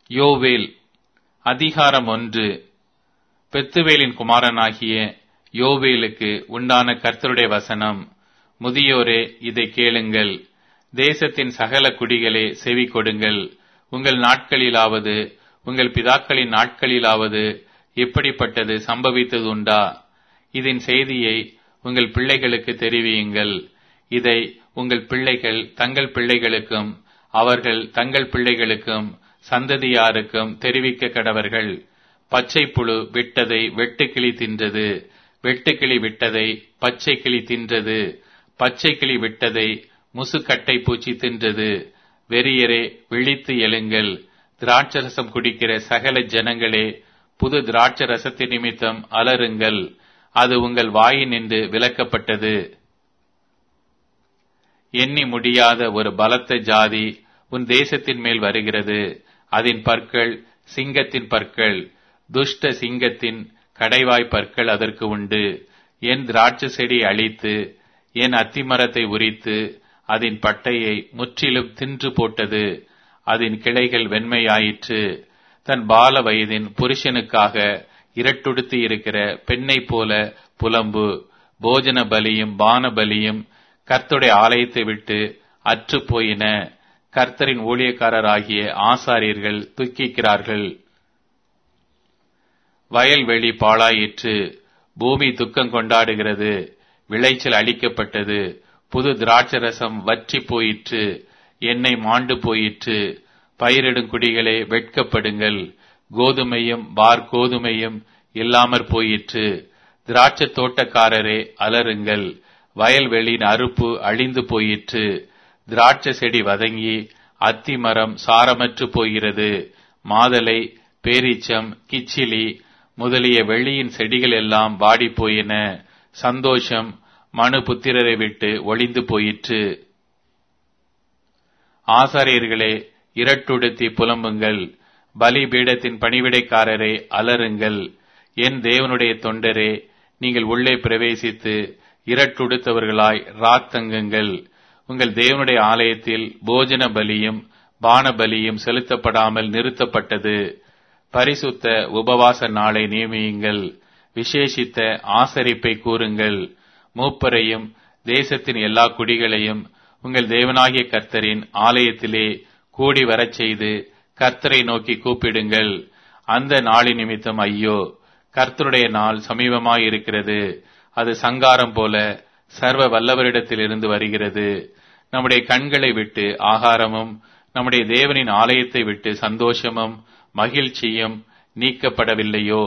யோவேல் அதிகாரம் ஒன்று பெத்துவேலின் குமாரனாகிய யோவேலுக்கு உண்டான கர்த்தருடைய வசனம் முதியோரே இதை கேளுங்கள் தேசத்தின் சகல குடிகளே செவி கொடுங்கள் உங்கள் நாட்களிலாவது உங்கள் பிதாக்களின் நாட்களிலாவது எப்படிப்பட்டது சம்பவித்தது உண்டா இதன் செய்தியை உங்கள் பிள்ளைகளுக்கு தெரிவியுங்கள் இதை உங்கள் பிள்ளைகள் தங்கள் பிள்ளைகளுக்கும் அவர்கள் தங்கள் பிள்ளைகளுக்கும் சந்ததியாருக்கும் தெரிவிக்க கடவர்கள் பச்சை புழு விட்டதை வெட்டுக்கிளி தின்றது வெட்டுக்கிளி விட்டதை பச்சை கிளி தின்றது பச்சை கிளி விட்டதை முசுக்கட்டை பூச்சி தின்றது வெறியரே விழித்து எழுங்கள் திராட்சரசம் குடிக்கிற சகல ஜனங்களே புது திராட்சரசத்தின் நிமித்தம் அலறுங்கள் அது உங்கள் வாயினின்று விலக்கப்பட்டது எண்ணி முடியாத ஒரு பலத்த ஜாதி உன் தேசத்தின் மேல் வருகிறது அதன் பற்கள் சிங்கத்தின் பற்கள் துஷ்ட சிங்கத்தின் கடைவாய் பற்கள் அதற்கு உண்டு என் திராட்சை செடி அழித்து என் அத்திமரத்தை உரித்து அதன் பட்டையை முற்றிலும் தின்று போட்டது அதன் கிளைகள் வெண்மையாயிற்று தன் பால வயதின் புருஷனுக்காக இரட்டுடுத்தி இருக்கிற பெண்ணை போல புலம்பு போஜன பலியும் பான பலியும் கர்த்தருடைய ஆலயத்தை விட்டு அற்று போயின கர்த்தரின் ஊழியக்காரராகிய ஆசாரியர்கள் துக்கிக்கிறார்கள் வயல்வெளி பாழாயிற்று பூமி துக்கம் கொண்டாடுகிறது விளைச்சல் அளிக்கப்பட்டது புது திராட்சரசம் வற்றி போயிற்று எண்ணெய் மாண்டு போயிற்று பயிரிடும் குடிகளே வெட்கப்படுங்கள் கோதுமையும் பார் கோதுமையும் இல்லாமற் போயிற்று திராட்சை தோட்டக்காரரே அலருங்கள் வயல்வெளியின் அறுப்பு அழிந்து போயிற்று திராட்சை செடி வதங்கி அத்தி மரம் சாரமற்று போகிறது மாதலை பேரீச்சம் கிச்சிலி முதலிய வெள்ளியின் செடிகள் எல்லாம் வாடி போயின சந்தோஷம் மனு புத்திரரை விட்டு ஒளிந்து போயிற்று ஆசாரியர்களே இரட்டுடுத்தி புலம்புங்கள் பலிபீடத்தின் பணிவிடைக்காரரே அலருங்கள் என் தேவனுடைய தொண்டரே நீங்கள் உள்ளே பிரவேசித்து இரட்டுடுத்தவர்களாய் ராத்தங்குங்கள் உங்கள் தேவனுடைய ஆலயத்தில் போஜன பலியும் பான பலியும் செலுத்தப்படாமல் நிறுத்தப்பட்டது பரிசுத்த உபவாச நாளை நியமியுங்கள் விசேஷித்த ஆசரிப்பை கூறுங்கள் மூப்பரையும் தேசத்தின் எல்லா குடிகளையும் உங்கள் தேவனாகிய கர்த்தரின் ஆலயத்திலே கூடி வரச் செய்து கர்த்தரை நோக்கி கூப்பிடுங்கள் அந்த நாளின் நிமித்தம் ஐயோ கர்த்தருடைய நாள் சமீபமாயிருக்கிறது அது சங்காரம் போல சர்வ வல்லவரிடத்திலிருந்து வருகிறது நம்முடைய கண்களை விட்டு ஆகாரமும் நம்முடைய தேவனின் ஆலயத்தை விட்டு சந்தோஷமும் மகிழ்ச்சியும் நீக்கப்படவில்லையோ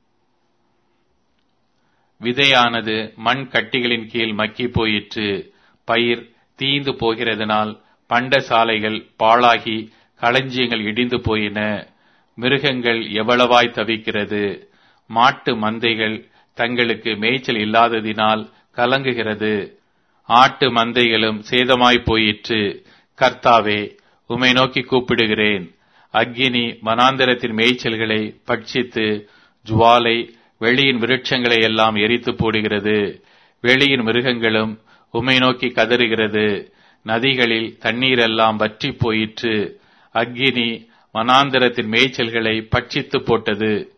விதையானது மண் கட்டிகளின் கீழ் மக்கி போயிற்று பயிர் தீந்து போகிறதுனால் பண்ட சாலைகள் பாழாகி களஞ்சியங்கள் இடிந்து போயின மிருகங்கள் எவ்வளவாய் தவிக்கிறது மாட்டு மந்தைகள் தங்களுக்கு மேய்ச்சல் இல்லாததினால் கலங்குகிறது ஆட்டு மந்தைகளும் சேதமாய் போயிற்று கர்த்தாவே உமை நோக்கி கூப்பிடுகிறேன் அக்கினி வனாந்தரத்தின் மேய்ச்சல்களை பட்சித்து ஜுவாலை வெளியின் விருட்சங்களை எல்லாம் எரித்து போடுகிறது வெளியின் மிருகங்களும் உமை நோக்கி கதறுகிறது நதிகளில் தண்ணீரெல்லாம் வற்றி போயிற்று அக்கினி வனாந்தரத்தின் மேய்ச்சல்களை பட்சித்து போட்டது